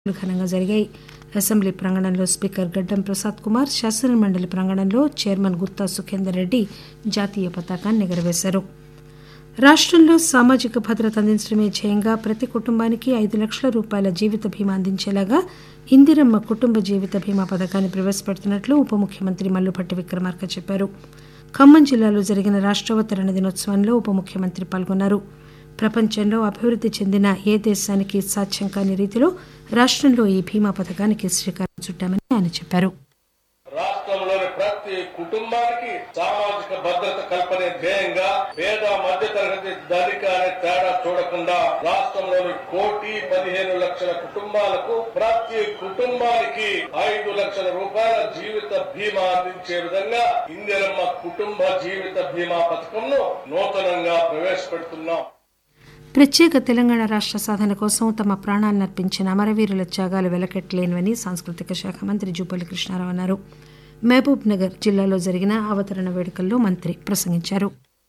ఘనంగా జరిగాయి అసెంబ్లీ ప్రాంగణంలో స్పీకర్ గడ్డం ప్రసాద్ కుమార్ శాసనమండలి ప్రాంగణంలో చైర్మన్ గుత్తా సుఖేందర్ రెడ్డి జాతీయ పతాకాన్ని ఎగురవేశారు రాష్టంలో సామాజిక భద్రత అందించడమే ధ్యేయంగా ప్రతి కుటుంబానికి ఐదు లక్షల రూపాయల జీవిత బీమా అందించేలాగా ఇందిరమ్మ కుటుంబ జీవిత బీమా పథకాన్ని ప్రవేశపెడుతున్నట్లు ఉప ముఖ్యమంత్రి మల్లుభట్టి విక్రమార్క చెప్పారు ఖమ్మం జిల్లాలో జరిగిన రాష్టావతరణ దినోత్సవంలో ఉప ముఖ్యమంత్రి పాల్గొన్నారు ప్రపంచంలో అభివృద్ది చెందిన ఏ దేశానికి సాధ్యం కాని రీతిలో రాష్టంలో ఈ బీమా పథకానికి శ్రీకారం చుట్టామని ఆయన చెప్పారు రాష్ట్రంలోని ప్రతి కుటుంబానికి సామాజిక భద్రత కల్పనే ధ్యేయంగా పేద మధ్య తరగతి ధనిక అనే తేడా చూడకుండా రాష్ట్రంలోని కోటి పదిహేను లక్షల కుటుంబాలకు ప్రతి కుటుంబానికి ఐదు లక్షల రూపాయల జీవిత బీమా అందించే విధంగా ఇందిరమ్మ కుటుంబ జీవిత బీమా పథకంను నూతనంగా ప్రవేశపెడుతున్నాం ప్రత్యేక తెలంగాణ రాష్ట సాధన కోసం తమ ప్రాణాలను అర్పించిన అమరవీరుల త్యాగాలు వెలకట్టలేనివని సాంస్కృతిక శాఖ మంత్రి జూపల్లి కృష్ణారావు అన్నారు మహబూబ్ నగర్ జిల్లాలో జరిగిన అవతరణ వేడుకల్లో మంత్రి ప్రసంగించారు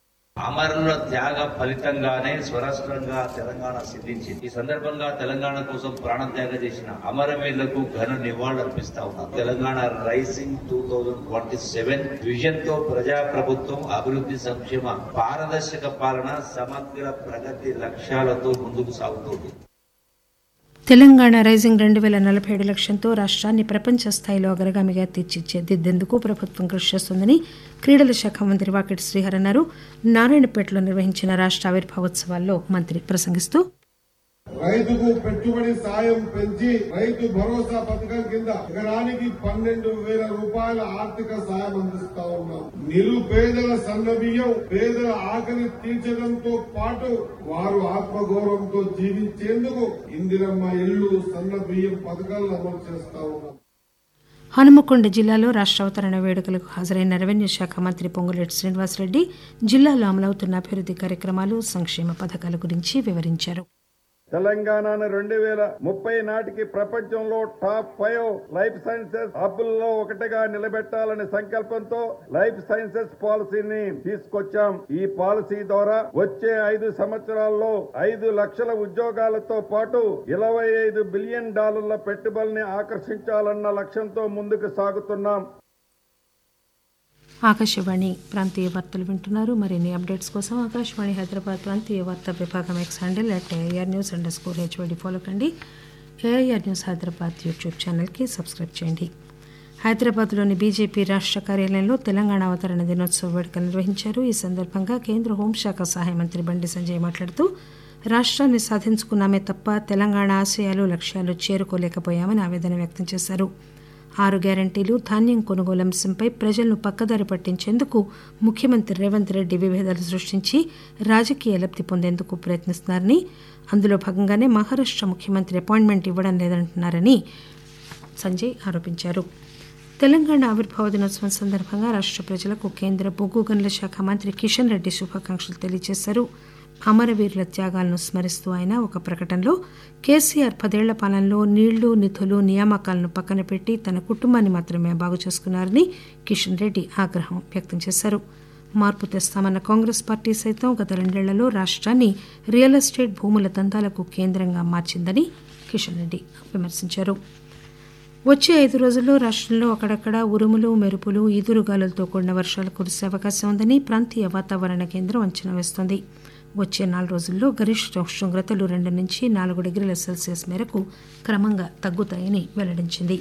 అమరుల త్యాగ ఫలితంగానే స్వరాష్ట్రంగా తెలంగాణ సిద్ధించింది ఈ సందర్భంగా తెలంగాణ కోసం ప్రాణ త్యాగం చేసిన అమరవీరులకు ఘన నివాళులు అర్పిస్తా ఉన్నాం Telangana rising two thousand twenty seven vision తో ప్రజా ప్రభుత్వం అభివృద్ధి సంక్షేమ పారదర్శక పాలన సమగ్ర ప్రగతి లక్ష్యాలతో ముందుకు సాగుతోంది తెలంగాణ రైజింగ్ రెండు వేల నలభై ఏడు లక్ష్యంతో రాష్ట్రాన్ని ప్రపంచ స్థాయిలో అగ్రగామిగా తీర్చిదిద్దేందుకు ప్రభుత్వం కృషి చేస్తుందని క్రీడల శాఖ మంత్రి వాకిటి శ్రీహర్ అన్నారు నారాయణపేటలో నిర్వహించిన రాష్ట్ర ఆవిర్భావోత్సవాల్లో మంత్రి ప్రసంగిస్తూ రైతుకు పెట్టుబడి సాయం పెంచి రైతు భరోసా పథకం కింద ఎకరానికి పన్నెండు వేల రూపాయల ఆర్థిక సాయం అందిస్తా ఉన్నాం నిరుపేదల సన్నబియ్యం పేదల ఆకలి తీర్చడంతో పాటు వారు ఆత్మగౌరవంతో జీవించేందుకు ఇందిరమ్మ ఇల్లు సన్న బియ్యం పథకాలను అమలు చేస్తా ఉన్నాం హనుమకొండ జిల్లాలో రాష్ట్రావతరణ వేడుకలకు హాజరైన రెవెన్యూ శాఖ మంత్రి పొంగులేటి శ్రీనివాసరెడ్డి జిల్లాలో అమలవుతున్న అభివృద్ది కార్యక్రమాలు సంక్షేమ పథకాల గురించి వివరించారు తెలంగాణను రెండు వేల ముప్పై నాటికి ప్రపంచంలో టాప్ ఫైవ్ లైఫ్ సైన్సెస్ హబ్బుల్లో ఒకటిగా నిలబెట్టాలనే సంకల్పంతో లైఫ్ సైన్సెస్ పాలసీని తీసుకొచ్చాం ఈ పాలసీ ద్వారా వచ్చే ఐదు సంవత్సరాల్లో ఐదు లక్షల ఉద్యోగాలతో పాటు ఇరవై ఐదు బిలియన్ డాలర్ల పెట్టుబడిని ఆకర్షించాలన్న లక్ష్యంతో ముందుకు సాగుతున్నాం ఆకాశవాణి ప్రాంతీయ వార్తలు వింటున్నారు మరిన్ని అప్డేట్స్ కోసం ఆకాశవాణి హైదరాబాద్ ప్రాంతీయ వార్తా విభాగం X handle at A R news underscore H Y D follow కండి ఏఐఆర్ న్యూస్ హైదరాబాద్ యూట్యూబ్ ఛానల్కి సబ్స్క్రైబ్ చేయండి హైదరాబాద్లోని బీజేపీ రాష్ట్ర కార్యాలయంలో తెలంగాణ అవతరణ దినోత్సవ వేడుకలు నిర్వహించారు ఈ సందర్భంగా కేంద్ర హోంశాఖ సహాయ మంత్రి బండి సంజయ్ మాట్లాడుతూ రాష్ట్రాన్ని సాధించుకున్నామే తప్ప తెలంగాణ ఆశయాలు లక్ష్యాలు చేరుకోలేకపోయామని ఆవేదన వ్యక్తం చేశారు ఆరు గ్యారంటీలు ధాన్యం కొనుగోలు అంశంపై ప్రజలను పక్కదారి పట్టించేందుకు ముఖ్యమంత్రి రేవంత్ రెడ్డి విభేదాలు సృష్టించి రాజకీయ లబ్ది పొందేందుకు ప్రయత్నిస్తున్నారని అందులో భాగంగానే మహారాష్ట ముఖ్యమంత్రి అపాయింట్మెంట్ ఇవ్వడం లేదంటున్నారని సంజయ్ ఆరోపించారు తెలంగాణ ఆవిర్భావ దినోత్సవం సందర్భంగా రాష్ట్ర ప్రజలకు కేంద్ర బొగ్గు గనుల శాఖ మంత్రి కిషన్ రెడ్డి శుభాకాంక్షలు తెలియజేశారు అమరవీరుల త్యాగాలను స్మరిస్తూ ఆయన ఒక ప్రకటనలో కేసీఆర్ పదేళ్ల పాలనలో నీళ్లు నిధులు నియామకాలను పక్కన పెట్టి తన కుటుంబాన్ని మాత్రమే బాగు చేసుకున్నారని కిషన్ రెడ్డి ఆగ్రహం వ్యక్తం చేశారు మార్పు తెస్తామన్న కాంగ్రెస్ పార్టీ సైతం గత రెండేళ్లలో రాష్ట్రాన్ని రియల్ ఎస్టేట్ భూముల దందాలకు కేంద్రంగా మార్చిందని కిషన్ రెడ్డి విమర్శించారు వచ్చే ఐదు రోజుల్లో రాష్టంలో అక్కడక్కడ ఉరుములు మెరుపులు ఈదురుగాలులతో కూడిన వర్షాలు కురిసే అవకాశం ఉందని ప్రాంతీయ వాతావరణ కేంద్రం అంచనా వేస్తోంది వచ్చే నాలుగు రోజుల్లో గరిష్ట ఉష్ణోగ్రతలు రెండు నుంచి నాలుగు డిగ్రీల సెల్సియస్ మేరకు క్రమంగా తగ్గుతాయని వెల్లడించింది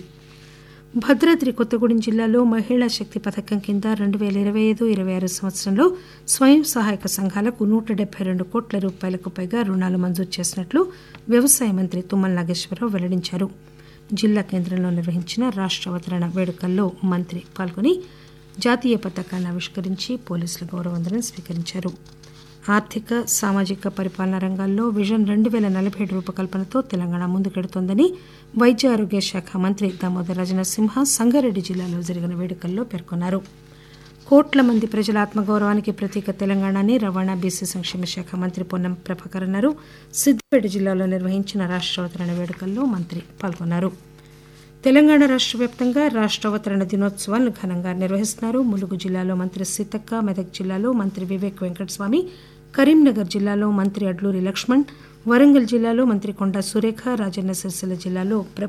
భద్రాద్రి కొత్తగూడెం జిల్లాలో మహిళా శక్తి పథకం కింద రెండు వేల ఇరవై ఐదు ఇరవై ఆరు సంవత్సరంలో స్వయం సహాయక సంఘాలకు నూట డెబ్బై రెండు కోట్ల రూపాయలకు పైగా రుణాలు మంజూరు చేసినట్లు వ్యవసాయ మంత్రి తుమ్మల నాగేశ్వరరావు వెల్లడించారు జిల్లా కేంద్రంలో నిర్వహించిన రాష్ట్ర అవతరణ వేడుకల్లో మంత్రి పాల్గొని జాతీయ పతాకాన్ని ఆవిష్కరించి పోలీసుల గౌరవందనం స్వీకరించారు ఆర్థిక సామాజిక పరిపాలనా రంగాల్లో విజన్ రెండు వేల నలభై ఏడు రూపకల్పనతో తెలంగాణ ముందుకెడుతోందని వైద్య ఆరోగ్య శాఖ మంత్రి దామోదర్ రాజనరసింహ సంగారెడ్డి జిల్లాలో జరిగిన వేడుకల్లో పేర్కొన్నారు కోట్ల మంది ప్రజల ఆత్మగౌరవానికి ప్రతీక తెలంగాణని రవాణా బీసీ సంక్షేమ శాఖ మంత్రి పొన్నం ప్రభాకర్ అన్నారు సిద్దిపేట జిల్లాలో నిర్వహించిన రాష్ట్రావతరణ వేడుకల్లో మంత్రి పాల్గొన్నారు తెలంగాణ రాష్ట్ర వ్యాప్తంగా రాష్ట్రావతరణ దినోత్సవాలను ఘనంగా నిర్వహిస్తున్నారు ములుగు జిల్లాలో మంత్రి సీతక్క మెదక్ జిల్లాలో మంత్రి వివేక్ వెంకటస్వామి కరీంనగర్ జిల్లాలో మంత్రి అడ్లూరి లక్ష్మణ్ వరంగల్ జిల్లాలో మంత్రి కొండా సురేఖ రాజన్న సిరిసిల్ల జిల్లాలో